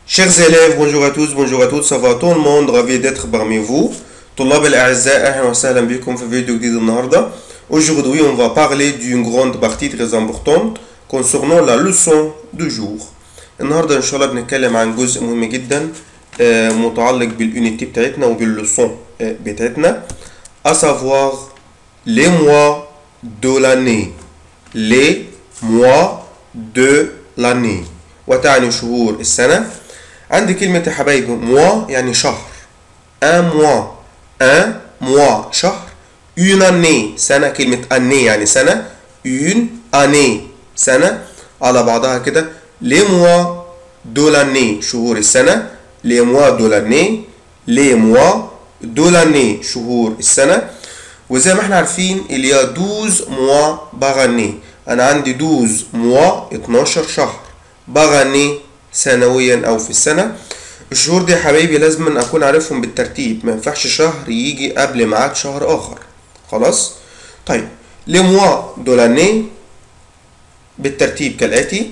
Chers élèves, bonjour à tous, bonjour à toutes, ça va tout le monde, ravi d'être parmi vous. طلاب الأعزاء أهلا وسهلا بكم في فيديو جديد النهاردة. Aujourd'hui, on va parler d'une grande partie très importante concernant la leçon du jour. النهاردة إن شاء الله بنتكلم عن جزء مهم جدا آه، متعلق بالunité بتاعتنا وباللسون آه، بتاعتنا à savoir les mois de l'année. Les mois de l'année. وتعني شهور السنة. عندي كلمة يا حبايبي mois يعني شهر. un mois un mois شهر une année سنة كلمة année يعني سنة une année سنة على بعضها كده les mois de l'année شهور السنة les mois de l'année les mois de l'année شهور السنة وزي ما احنا عارفين il y a 12 mois par année انا عندي 12 mois 12 شهر par année سنويا او في السنة الشهور دي يا حبايبي لازم اكون عارفهم بالترتيب ما ينفعش شهر يجي قبل ميعاد شهر اخر خلاص طيب لي موا دو لاني بالترتيب كالاتي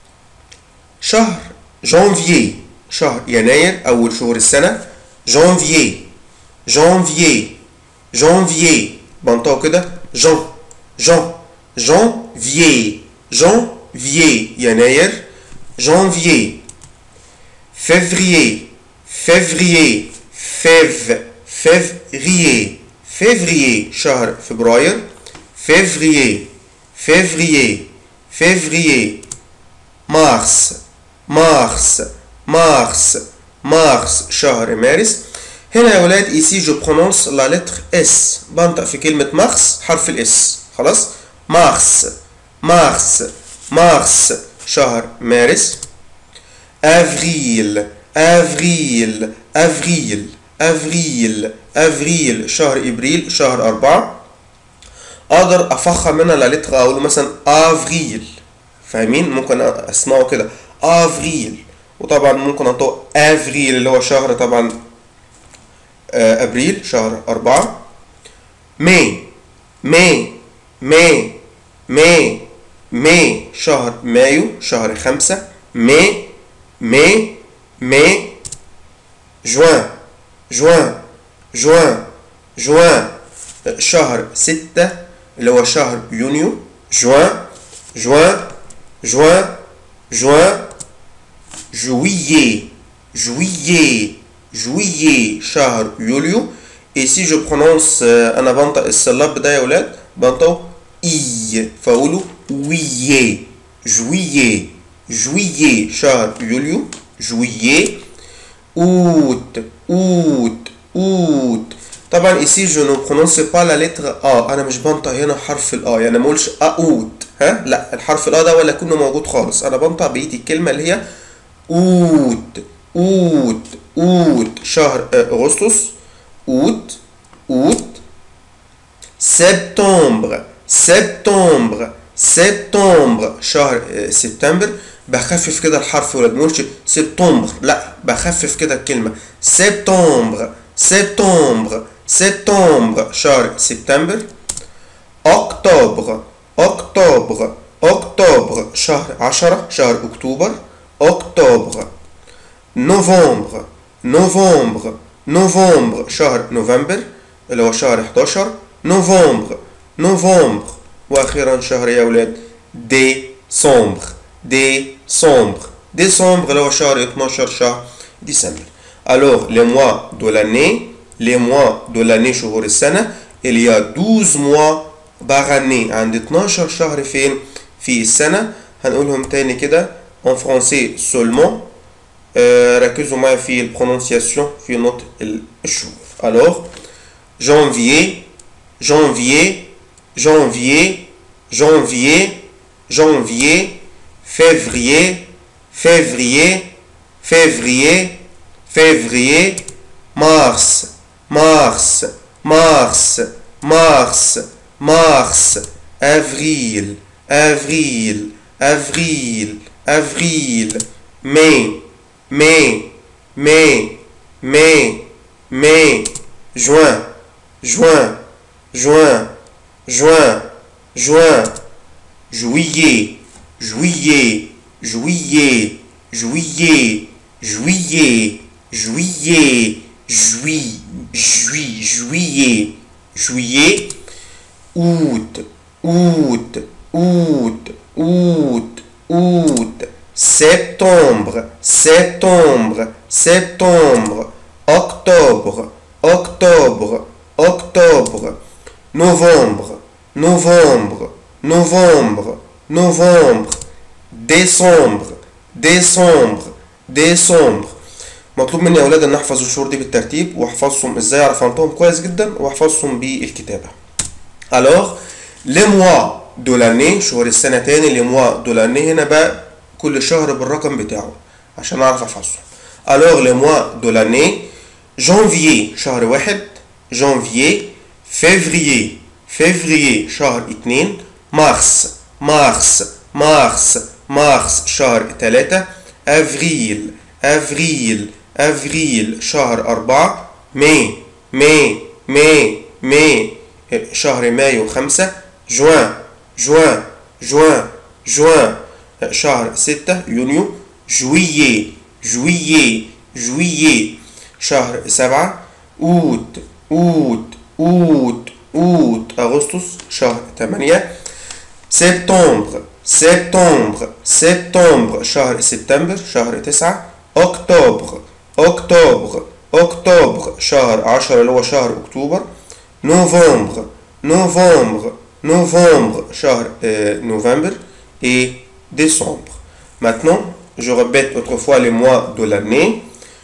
شهر جانفيي شهر يناير اول شهور السنه جانفيي جانفيي جانفيي بنطقه كده جان جان جانفيي جانفيي يناير جانفيي février, février, fév, février, février, شهر فبراير, février, février, février, mars, mars, mars, mars, شهر مارس. هنا يا ولاد ici je prononce la lettre S بنطق في كلمة مارس حرف الاس خلاص مارس مارس مارس شهر مارس avril avril avril avril avril شهر ابريل شهر أربعة اقدر افخم منها لالتر اقول مثلا افريل فاهمين ممكن اسمعه كده افريل وطبعا ممكن انطق افريل اللي هو شهر طبعا آه، ابريل شهر أربعة ماي ماي ماي ماي ماي شهر مايو شهر خمسة ماي mai, mai, juin, juin, juin, juin شهر ستة اللي هو شهر يونيو juin, juin, juin, juin, juillet, juillet, juillet شهر يوليو et si je prononce euh, انا بنطق السلاب ده يا ولاد بنطقه اي فاقوله ويي juillet juillet شهر يوليو juillet août août août طبعا ici je ne prononce pas la lettre A انا مش بنطق هنا حرف ال A يعني ما اقولش août ها لا الحرف ال A ده ولا كونه موجود خالص انا بنطق بقية الكلمة اللي هي août août août شهر اغسطس août août septembre septembre septembre شهر سبتمبر بخفف كده الحرف ولا بنقولش سبتمبر لا بخفف كده الكلمة سبتمبر سبتمبر سبتمبر شهر سبتمبر أكتوبر أكتوبر أكتوبر شهر عشرة شهر أكتوبر أكتوبر نوفمبر نوفمبر نوفمبر شهر نوفمبر اللي هو شهر 11 نوفمبر نوفمبر واخيرا شهر يا اولاد ديسمبر ديسمبر ديسمبر اللي هو شهر 12 شهر ديسمبر alors les mois de l'année les mois de l'année شهور السنة il y a 12 mois par année عند 12 شهر فين في السنة هنقولهم تاني كده en français seulement آه ركزوا معايا في البرونونسياسيون في نطق الشهور alors janvier janvier janvier, janvier, janvier, février, février, février, février, mars, mars, mars, mars, mars, avril, avril, avril, avril, mai, mai, mai, mai, mai, juin, juin, juin, juin, juin, juillet, juillet, juillet, juillet, juillet juillet juillet juillet juillet juillet août août août août août septembre septembre septembre octobre octobre octobre novembre novembre novembre novembre décembre décembre décembre مطلوب مني يا اولاد ان احفظ الشهور دي بالترتيب واحفظهم ازاي اعرف انطقهم كويس جدا واحفظهم بالكتابه alors les mois de l'année شهور السنه تاني les mois de l'année هنا بقى كل شهر بالرقم بتاعه عشان اعرف احفظهم alors les mois de l'année janvier شهر واحد janvier février février شهر اتنين mars mars mars mars شهر تلاتة avril avril avril شهر أربعة ماي ماي ماي ماي شهر مايو خمسة جوان جوان جوان جوان شهر ستة يونيو جويي جويي جويي شهر سبعة أوت أوت أوت أوت أغسطس شهر ثمانية سبتمبر سبتمبر سبتمبر شهر سبتمبر شهر تسعة أكتوبر أكتوبر أكتوبر شهر عشرة اللي هو شهر أكتوبر نوفمبر نوفمبر نوفمبر شهر euh, novembre et décembre. Maintenant, je répète autrefois les mois de l'année.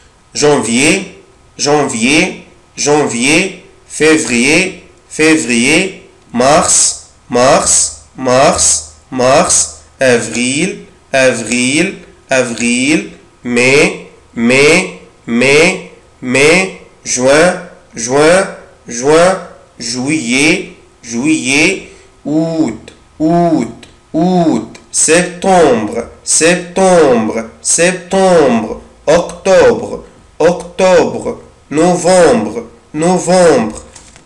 Janvier, janvier, janvier, février, février, mars, mars, mars, mars, avril, avril, avril, mai, mai, mai, mai, juin, juin, juin, juillet, juillet, août, août, août, septembre, septembre, septembre, octobre, octobre, novembre, novembre,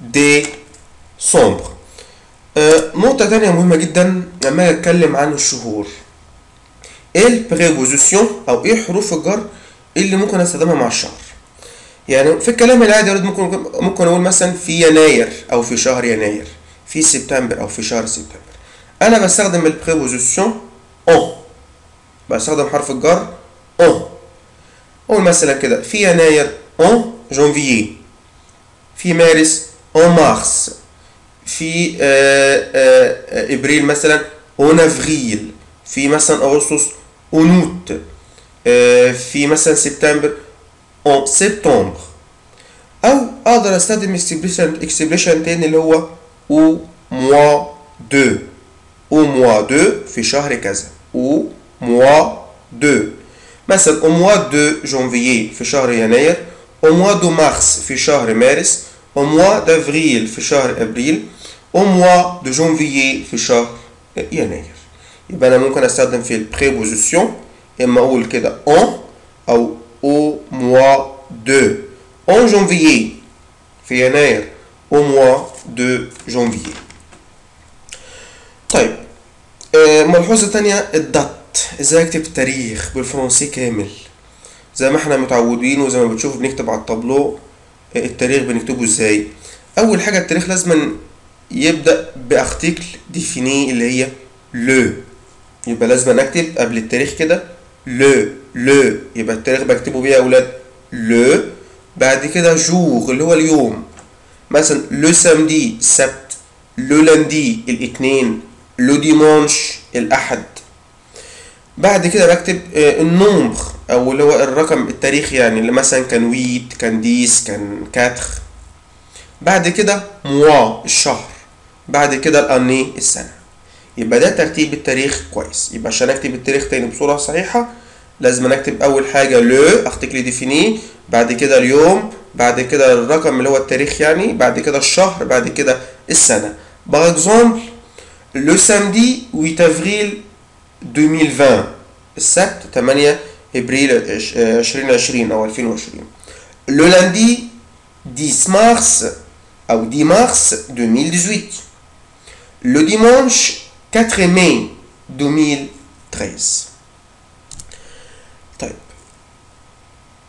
décembre. آه، نقطة تانية مهمة جدا لما أجي أتكلم عن الشهور. إيه البريبوزيسيون أو إيه حروف الجر اللي ممكن أستخدمها مع الشهر؟ يعني في الكلام العادي يا ولد ممكن ممكن أقول مثلا في يناير أو في شهر يناير، في سبتمبر أو في شهر سبتمبر. أنا بستخدم البريبوزيسيون أون. بستخدم حرف الجر أون. قول مثلا كده في يناير أون جانفيي. في مارس أون مارس. في آه، آه، ابريل مثلا اون افريل في مثلا اغسطس اون اوت آه، في مثلا سبتمبر اون سبتمبر او اقدر استخدم اكسبريشن اكسبريشن تاني اللي هو او موا دو او موا دو في شهر كذا او موا دو مثلا au mois de janvier في شهر يناير au mois de mars في شهر مارس au mois d'avril في شهر ابريل au mois de janvier في شهر يناير يبقى انا ممكن استخدم في البريبوزيسيون اما اقول كده en او au mois de en janvier في يناير au mois de janvier طيب آه، ملحوظة تانية الدات ازاي اكتب التاريخ بالفرنسي كامل زي ما احنا متعودين وزي ما بتشوفوا بنكتب على التابلو آه، التاريخ بنكتبه ازاي اول حاجة التاريخ لازم يبدأ بارتيكل ديفيني اللي هي لو يبقى لازم اكتب قبل التاريخ كده لو لو يبقى التاريخ بكتبه بيه يا اولاد لو بعد كده جور اللي هو اليوم مثلا لو سامدي السبت لو لاندي الاثنين لو ديمانش الاحد بعد كده بكتب آه، النومبر او اللي هو الرقم التاريخ يعني اللي مثلا كان ويت كان ديس كان كاتر بعد كده موا الشهر بعد كده الاني السنه يبقى ده ترتيب التاريخ كويس يبقى عشان اكتب التاريخ تاني بصوره صحيحه لازم اكتب اول حاجه لو ارتيكل ديفيني بعد كده اليوم بعد كده الرقم اللي هو التاريخ يعني بعد كده الشهر بعد كده السنه باغ اكزومبل لو سامدي 8 افريل 2020 السبت 8 ابريل 2020 او 2020 لو لاندي 10 مارس او 10 مارس 2018 le dimanche 4 mai 2013 طيب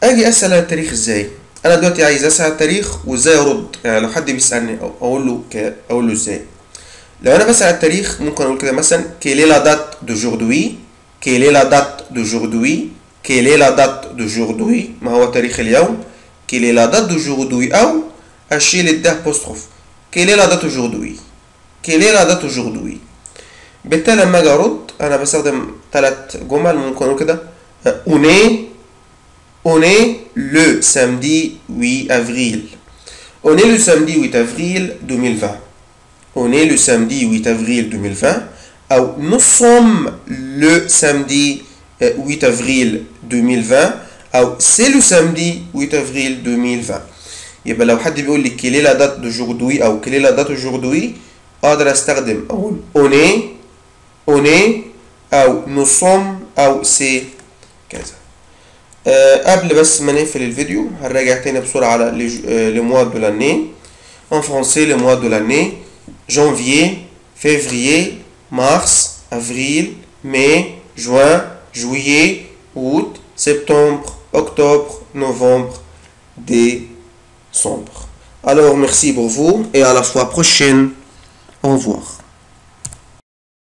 اجي اسال على التاريخ ازاي انا دلوقتي عايز اسال على التاريخ وازاي ارد يعني لو حد بيسالني أو- اقول له ك... اقول له ازاي لو انا بسال على التاريخ ممكن اقول كده مثلا quelle est la date d'aujourd'hui quelle est la date d'aujourd'hui quelle est la date d'aujourd'hui ما هو تاريخ اليوم quelle est la date d'aujourd'hui او اشيل الده بوستروف quelle est la date aujourd'hui quelle est la date aujourd'hui بالتالي لما اجي ارد انا بستخدم ثلاث جمل ممكن اقول كده on est on est le samedi 8 avril on est le samedi 8 avril 2020 on est le samedi 8 avril 2020 ou nous sommes le samedi euh, 8 avril 2020 ou c'est le samedi 8 avril 2020 يبقى لو حد بيقول لي quelle est la date d'aujourd'hui او quelle est la date d'aujourd'hui اقدر استخدم اقول on est on est او nous sommes او c'est كذا أه قبل بس ما نقفل الفيديو هنراجع تاني بسرعة على لي موا دو لاني en français les mois de l'année janvier février mars avril mai juin juillet août septembre octobre novembre décembre alors merci pour vous et à la fois prochaine au revoir